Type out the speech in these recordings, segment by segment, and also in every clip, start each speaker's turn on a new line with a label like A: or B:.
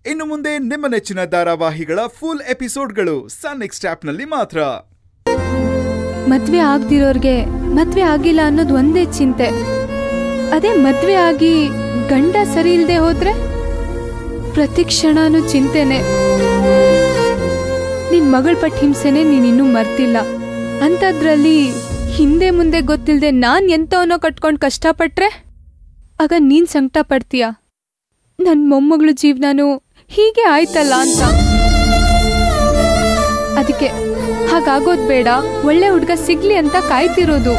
A: ಇನ್ನು ಮುಂದೆ ನಿಮ್ಮ ನೆಚ್ಚಿನ ಧಾರಾವಾಹಿಗಳ ಫುಲ್ ಎಪಿಸೋಡ್ಗಳು ಸನ್ ನೆಕ್ಸ್ಟ್ ಆಪ್ನಲ್ಲಿ ಮಾತ್ರ
B: ಮದ್ವೆ ಆಗ್ದಿರೋರ್ಗೆ ಮದ್ವೆ ಆಗಿಲ್ಲ ಅನ್ನೋದು ಒಂದೇ ಚಿಂತೆ ಅದೇ ಮದ್ವೆ ಆಗಿ ಗಂಡ ಸರಿ ಇಲ್ದೆ ಹೋದ್ರೆ ಪ್ರತಿ ಕ್ಷಣನೂ ಚಿಂತೆನೆ ನಿನ್ ಮಗಳ ಪಟ್ಟ ಹಿಂಸೆನೆ ನೀನ್ ಇನ್ನೂ ಮರ್ತಿಲ್ಲ ಅಂಥದ್ರಲ್ಲಿ ಹಿಂದೆ ಮುಂದೆ ಗೊತ್ತಿಲ್ದೆ ನಾನ್ ಎಂತವನೋ ಕಟ್ಕೊಂಡ್ ಕಷ್ಟಪಟ್ರೆ ಆಗ ನೀನ್ ಸಂಕಟ ಪಡ್ತೀಯ ನನ್ ಮೊಮ್ಮಗಳ ಜೀವನನೂ ಹೀಗೆ ಆಯ್ತಲ್ಲ ಅಂತ ಅದಕ್ಕೆ ಹಾಗಾಗೋದ್ ಬೇಡ ಒಳ್ಳೆ ಹುಡ್ಗ ಸಿಗ್ಲಿ ಅಂತ ಕಾಯ್ತಿರೋದು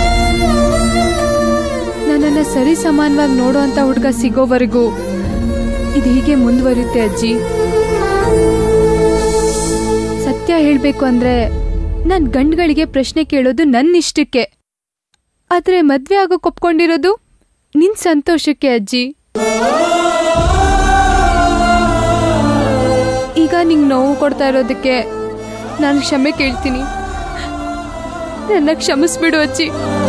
B: ನನ್ನನ್ನ ಸರಿ ಸಮಾನವಾಗಿ ನೋಡೋ ಅಂತ ಹುಡ್ಗ ಸಿಗೋವರೆಗೂ ಇದು ಹೀಗೆ ಮುಂದುವರಿಯುತ್ತೆ ಅಜ್ಜಿ ಸತ್ಯ ಹೇಳ್ಬೇಕು ಅಂದ್ರೆ ನನ್ ಗಂಡ್ಗಳಿಗೆ ಪ್ರಶ್ನೆ ಕೇಳೋದು ನನ್ನ ಇಷ್ಟಕ್ಕೆ ಆದ್ರೆ ಮದ್ವೆ ಆಗೋಕ್ ಒಪ್ಕೊಂಡಿರೋದು ನಿನ್ ಸಂತೋಷಕ್ಕೆ ಅಜ್ಜಿ ಈಗ ನಿಂಗೆ ನೋವು ಕೊಡ್ತಾ ಇರೋದಕ್ಕೆ ನಾನು ಕ್ಷಮೆ ಕೇಳ್ತೀನಿ ನನ್ನ ಕ್ಷಮಿಸ್ಬಿಡು ಅಜ್ಜಿ